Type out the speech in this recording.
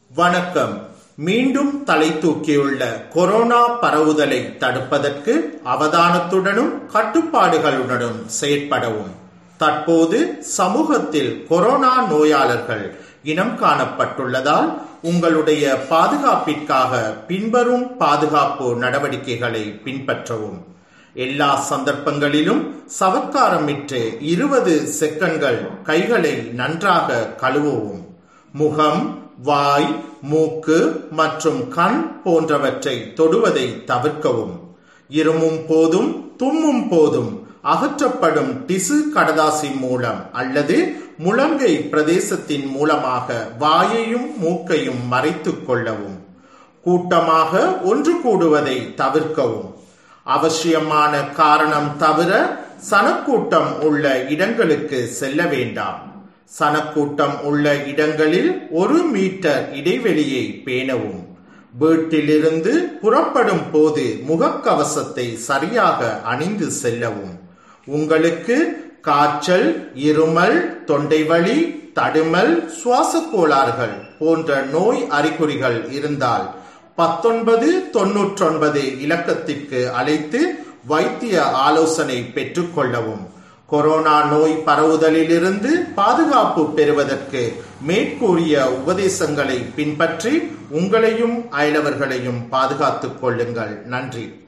வணக்கம் மீண்டும் தலை தூக்கியுள்ள கொரோனா பரவுதலை தடுப்பதற்கு அவதானத்துடனும் கட்டுப்பாடுகளுடனும் செயற்படவும் தற்போது சமூகத்தில் கொரோனா நோயாளர்கள் இனம் காணப்பட்டுள்ளதால் உங்களுடைய பாதுகாப்பிற்காக பின்வரும் பாதுகாப்பு நடவடிக்கைகளை பின்பற்றவும் எல்லா சந்தர்ப்பங்களிலும் சவக்காரமிட்டு இருபது செகண்ட்கள் கைகளை நன்றாக கழுவவும் முகம் வாய் மூக்கு மற்றும் கண் போன்றவற்றை தொடுவதை தவிர்க்கவும் இருமும் போதும் தும்மும் போதும் அகற்றப்படும் டிசு கடதாசி மூலம் அல்லது முழங்கை பிரதேசத்தின் மூலமாக வாயையும் மூக்கையும் மறைத்துக் கொள்ளவும் கூட்டமாக ஒன்று கூடுவதை தவிர்க்கவும் அவசியமான காரணம் தவிர சனக்கூட்டம் உள்ள இடங்களுக்கு செல்ல வேண்டாம் சனக்கூட்டம் உள்ள இடங்களில் ஒரு மீட்டர் இடைவெளியை பேணவும் வீட்டிலிருந்து புறப்படும் போது முகக்கவசத்தை சரியாக அணிந்து செல்லவும் உங்களுக்கு காய்ச்சல் இருமல் தொண்டை வலி தடுமல் சுவாச கோளாறுகள் போன்ற நோய் அறிகுறிகள் இருந்தால் பத்தொன்பது தொன்னூற்றொன்பது இலக்கத்திற்கு அழைத்து வைத்திய ஆலோசனை பெற்றுக்கொள்ளவும் கொரோனா நோய் பரவுதலிலிருந்து பாதுகாப்பு பெறுவதற்கு மேற்கூறிய உபதேசங்களை பின்பற்றி உங்களையும் அயலவர்களையும் பாதுகாத்துக் கொள்ளுங்கள் நன்றி